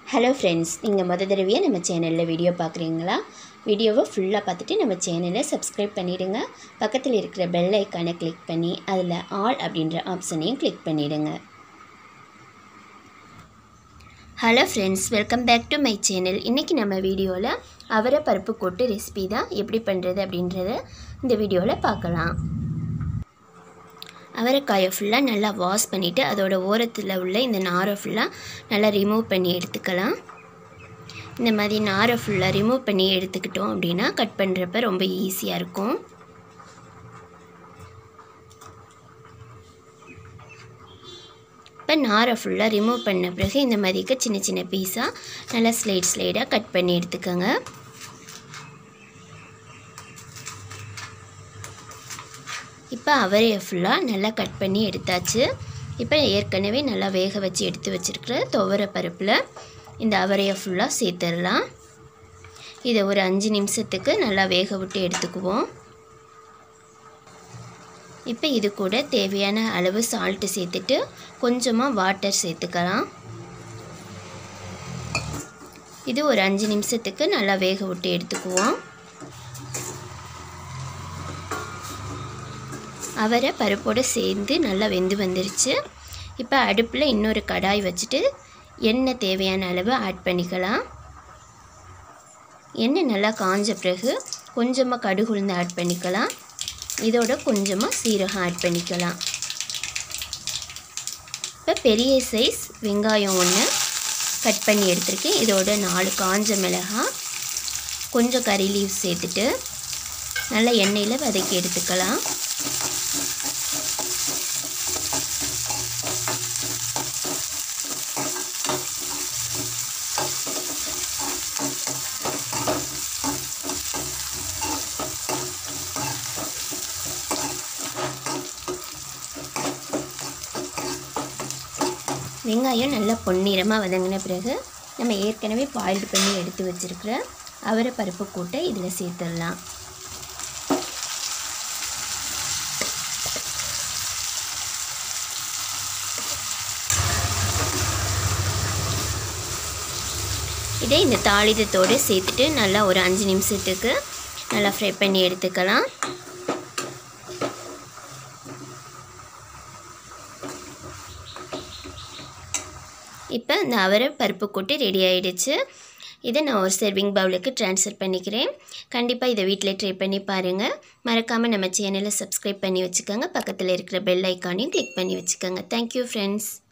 hello friends நீங்கள் முத தடவையாக நம்ம சேனலில் வீடியோ பார்க்குறீங்களா வீடியோவை ஃபுல்லாக பார்த்துட்டு நம்ம சேனலை சப்ஸ்கிரைப் பண்ணிவிடுங்க பக்கத்தில் இருக்கிற பெல் ஐக்கானை கிளிக் பண்ணி அதில் ஆல் அப்படின்ற ஆப்ஷனையும் கிளிக் பண்ணிவிடுங்க hello friends welcome back to my channel இன்றைக்கி நம்ம வீடியோவில் அவரை பருப்பு கொட்டு ரெசிபி தான் எப்படி பண்ணுறது அப்படின்றத இந்த வீடியோவில் பார்க்கலாம் அவரைக்காயை ஃபுல்லாக நல்லா வாஷ் பண்ணிவிட்டு அதோட ஓரத்தில் உள்ள இந்த நாரை ஃபுல்லாக நல்லா ரிமூவ் பண்ணி எடுத்துக்கலாம் இந்த மாதிரி நாரை ஃபுல்லாக ரிமூவ் பண்ணி எடுத்துக்கிட்டோம் அப்படின்னா கட் பண்ணுறப்ப ரொம்ப ஈஸியாக இருக்கும் இப்போ நாரை ஃபுல்லாக ரிமூவ் பண்ண பிறகு இந்த மாதிரிக்கு சின்ன சின்ன பீஸாக நல்லா ஸ்லைட் ஸ்லைடாக கட் பண்ணி எடுத்துக்கோங்க இப்போ அவரையை ஃபுல்லாக நல்லா கட் பண்ணி எடுத்தாச்சு இப்போ ஏற்கனவே நல்லா வேக வச்சு எடுத்து வச்சுருக்கிற துவர பருப்பில் இந்த அவரையை ஃபுல்லாக சேர்த்துடலாம் இதை ஒரு அஞ்சு நிமிஷத்துக்கு நல்லா வேக விட்டு எடுத்துக்குவோம் இப்போ இது கூட தேவையான அளவு சால்ட்டு சேர்த்துட்டு கொஞ்சமாக வாட்டர் சேர்த்துக்கலாம் இது ஒரு அஞ்சு நிமிஷத்துக்கு நல்லா வேக விட்டு எடுத்துக்குவோம் அவரை பருப்போடு சேர்ந்து நல்லா வெந்து வந்துருச்சு இப்போ அடுப்பில் இன்னொரு கடாய் வச்சுட்டு எண்ணெய் தேவையான அளவு ஆட் பண்ணிக்கலாம் எண்ணெய் நல்லா காஞ்ச பிறகு கொஞ்சமாக கடுகு உளுந்து ஆட் பண்ணிக்கலாம் இதோட கொஞ்சமாக சீரகம் ஆட் பண்ணிக்கலாம் இப்போ பெரிய சைஸ் வெங்காயம் ஒன்று கட் பண்ணி எடுத்திருக்கேன் இதோட நாலு காஞ்ச மிளகாய் கொஞ்சம் கறி லீவ் சேர்த்துட்டு நல்லா எண்ணெயில் வதக்கி எடுத்துக்கலாம் வெங்காயம் நல்லா பொன்னிறமாக வதங்கின பிறகு நம்ம ஏற்கனவே பாயில்டு பண்ணி எடுத்து வச்சுருக்கிற அவரை பருப்பு கூட்டை இதில் சேர்த்துடலாம் இதை இந்த தாளிதத்தோடு சேர்த்துட்டு நல்லா ஒரு அஞ்சு நிமிஷத்துக்கு நல்லா ஃப்ரை பண்ணி எடுத்துக்கலாம் இப்போ இந்த அவரை பருப்பு கூட்டு ரெடி ஆகிடுச்சு இதை நான் ஒரு சர்விங் பவுலுக்கு ட்ரான்ஸ்ஃபர் பண்ணிக்கிறேன் கண்டிப்பாக இதை வீட்டில் ட்ரை பண்ணி பாருங்கள் மறக்காமல் நம்ம சேனலை சப்ஸ்கிரைப் பண்ணி வச்சுக்கோங்க பக்கத்தில் இருக்கிற பெல் ஐக்கானையும் கிளிக் பண்ணி வச்சுக்கோங்க தேங்க்யூ ஃப்ரெண்ட்ஸ்